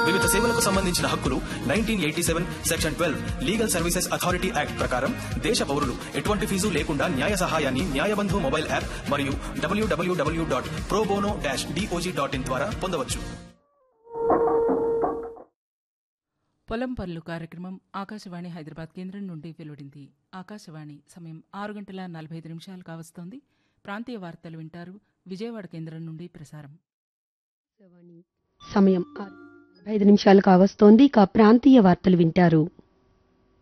వివిధ సేవలకు సంబంధించిన హక్కులు nineteen eighty seven section twelve legal services authority act ప్రకారం దేశ పౌరులు ఎటువంటి ఫీజు లేకుండా న్యాయ సహాయాన్ని న్యాయబంధు మొబైల్ యాప్ మరియు WWW dot probono dash DOJ dot in ద్వారా పొందవచ్చు పొలం పనులు కార్యక్రమం ఆకాశవాణి హైదరాబాద్ కేంద్రం నుండి వెలువడింది ఆకాశవాణి సమయం ఆరు గంటల నలభై ఐదు నిమిషాలు కావస్తోంది ప్రాంతీయ వార్తలు వింటారు విజయవాడ కేంద్రం నుండి ప్రసారం సమయం ఆరు నలభై ఐదు నిమిషాలు కావస్తోంది ఇక ప్రాంతీయ వార్తలు వింటారు